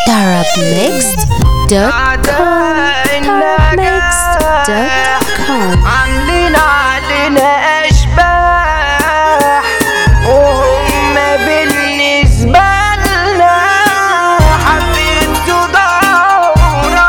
Arabmixed.com عاملين علينا اشباح وهم بالنسبة لنا حبيت دورة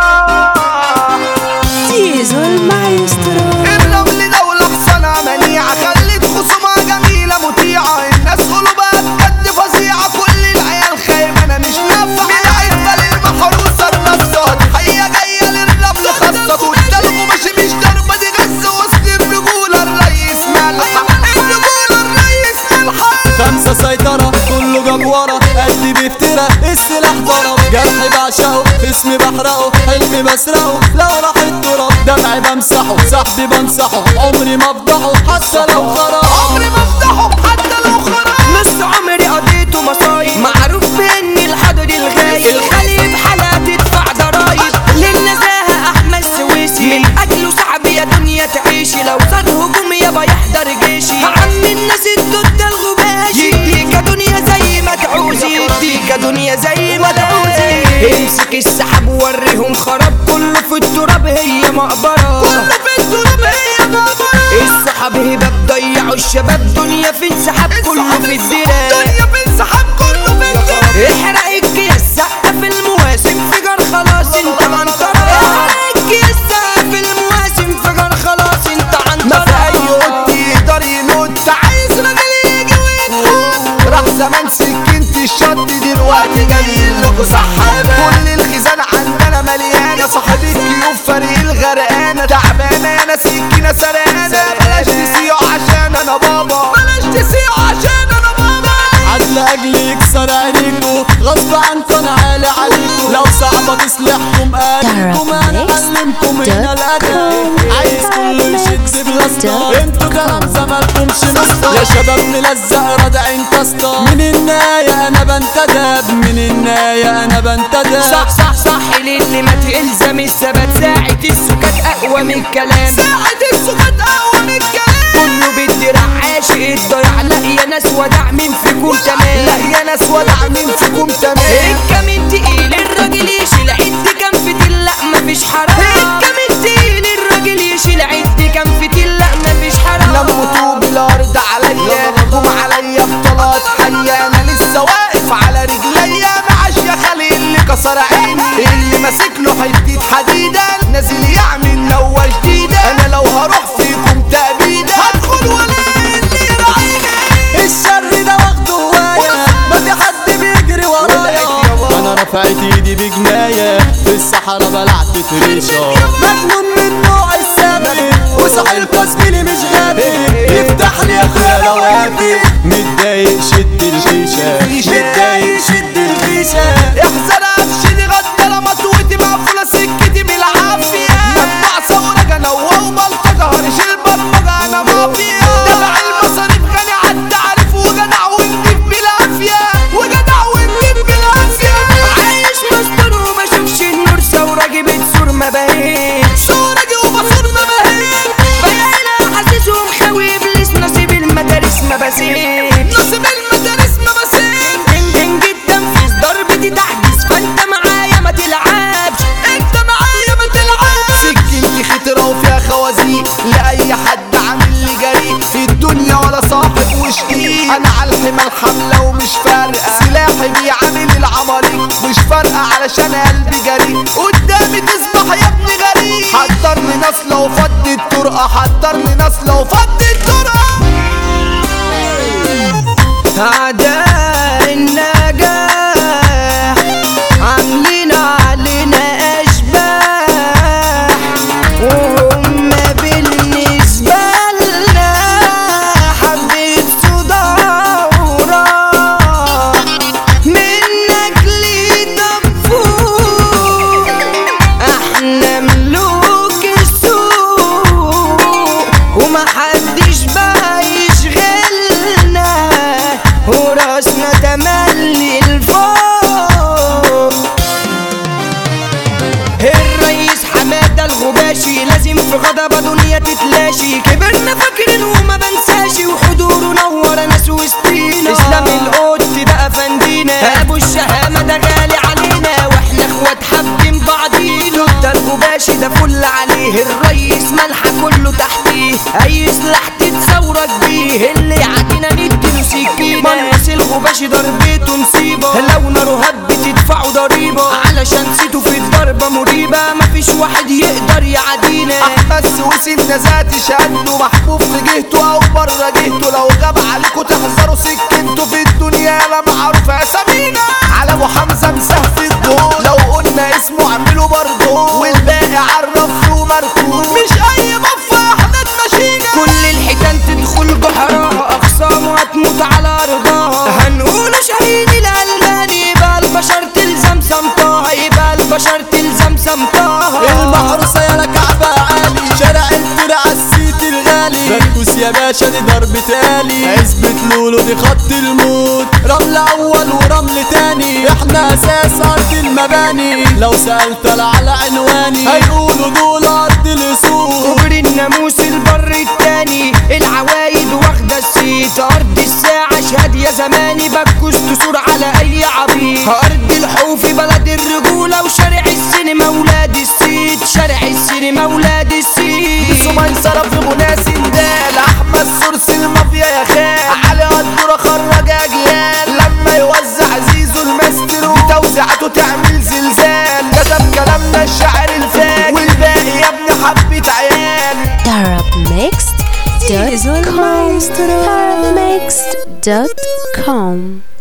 ديزو المايسترو الرمل دولة حصانة منيعة خلت خصومها جميلة مطيعة الناس قلوبها بجد فظيعة كل العيال خايفة انا مش نافع من عزة للمحروسة النصات هي جاية للرمل خاصة قدامكم ماشي مش ضربة دي غز وسط الرجولة الريس ملحة الرجولة الريس ملحة خمسة سيطرة كله جاب ورا قلبي بيفترى السلاح ضرب جرحي بعشقه اسمي بحرقه حلمي بسرقه لو راح التراب دمعي بمسحه صاحبي بنصحه عمري ما افضحه حتى لو خرج عمري ما افتحه حتى لو خرج نص عمري قضيته مصايب معروف باني الحضر الغايب الخليب حلا تدفع ضرايب للنزاهة احمد سويسي من اجله صعب يا دنيا تعيشي لو صار هجوم يابا يحضر جيشي عم الناس الدود الغباشي يديك يا دنيا زي ما تعوزي يديك يا دنيا زي ما تعوزي امسك السحاب ووريهم خراب كله في التراب هي مقبرة كله في التراب هي بابا الصحاب هباب ضيعوا الشباب دنيا في انسحاب كله في الدراع الدنيا في انسحاب كله في الدنيا احرق الكيس سقف المواسم انفجار خلاص انت عنترة احرق الكيس سقف المواسم انفجار خلاص انت ما في اي عنترة قط يقدر ينط عايز راجل يجي ويتحط راح زمان سكنت الشط دلوقتي جاي لكم سحابة كل الخزان عندنا مليانة صاحب الكيوب فريق الغرقانة تعبانة انا سكينة سرقانة بلاش تسيعوا عشان انا بابا بلاش تسيعوا عشان انا بابا عدل اجلي يكسر عينيكوا غصب عنكم انا عالي عليكوا لو صعبة تصلحكم قالكم انا علمكم هنا الادب عايز كله يشد بلاستر انتوا كلام زمانكمش مسطر يا شباب ملزق رادعين كاستر من النهاية انا بنتدب من النهاية انا بنتدب صح صح صح للي ما تلزم الثبات ساعة السكات اقوى من الكلام ساعة السكات اقوى من الكلام كله بالدراع عاشق الضياع لا يا ناس ودع مين فيكم تمام لا يا ناس ودع مين فيكم تمام الكمين تقيل الراجل يشيل عد كان في تل لا مفيش حرام الكمين تقيل الراجل يشيل عد كان في تل لا مفيش حرام لما طوب الارض عليا قوم عليا بطلات حية انا لسه واقف على رجليا معاش يا خالي اللي كسر عيني اللي ماسك له حتة حديدة نازل يعمل نوة جديدة انا لو هروح فيكم تأبيدة هدخل ولا اللي يراعيني الشر ده واخده هواية ما في حد بيجري ورايا انا رفعت ايدي بجناية في الصحراء بلعت تريشة مجنون من نوع السامي وصاحب زميلي مش غبي يفتح لي يا اخويا لو وافي متضايق شد الفيشة متضايق شد الفيشة احذر افشني غدارة مطوتي مقفولة سكتي بالعافية مدفع ثورة جنوة وبلطجة هرش البرمجة انا مافيا دفع المصاريف غني عدى عارف وجدع ونجيب بالعافية وجدع ونجيب بالعافية عايش مستور وما اشوفش النور ثورة جبت سور ما بهيت صورة وبصور ما بهين بقينا حاسسهم خاوي ابليس نصيب المدارس ما بسيت نصيب المدارس ما بسين ان جدا في ضربتي تحديث فانت معايا ما تلعبش انت معايا ما تلعبش سكنتي خطرة وفيها خوازيق لأي حد عامل لي جريء في الدنيا ولا صاحب وشقيق أنا على الحمى الحملة ومش فارقة سلاحي بيعامل العماليق مش فارقة علشان قلبي جريء قدامي تصبح يا ابني غريب حضرني ناس لو فض الطرقة حضرني ناس لو فض الطرقة أعداء النجاح عاملين علينا أشباح وهم بالنسبة لنا حبيت صداورة منك لدفوق احنا ملوك السوق ومحدش بقى يشغلنا وراسنا تملي الفوق الرئيس حمادة الغباشي لازم في غضبة دنيا تتلاشي كبرنا فاكرين وما بنساشي وحضوره نور ناس وسطينا اسلام القط ده افندينا ابو الشهامة ده غالي علينا واحنا السويسي النزات شهادته محبوب في جهته او بره جهته لو غاب عليكوا تحذروا سكنته في الدنيا لا معروف اسامينا على ابو حمزه مساه في الدور لو قلنا اسمه اعمله برضه والباقي عرفته مركوب مش اي مفه احنا ماشينا كل الحيتان تدخل بحرها اخصامه هتموت على رضاها هنقول شهيد الالماني يبقى البشر تلزم سمطها يبقى البشر تلزم سمطها المحروسة يا كعبة عالي شارع الفرع السيت الغالي بكوس يا باشا دي ضرب تالي عزبة لولو دي خط الموت رمل أول ورمل تاني احنا أساس أرض المباني لو سألت على عنواني هيقولوا دول أرض الأسود كبر الناموس البر التاني العوايد واخدة السيت أرض الساعة شهاد يا زماني بكوس تثور على أي عبيد أرض الحوف بلد الرجولة وشارع السينما ولاد السيت شارع السينما ولاد السيت ثم انصرف في غناء سندال احمد سورس المافيا يا خال علي قدره خرج اجيال لما يوزع زيزو الماستر بتوزيعته تعمل زلزال كتب كلامنا الشاعر الفاجر والباقي يا ابني حبة عيال Arabmixed.com Arabmixed.com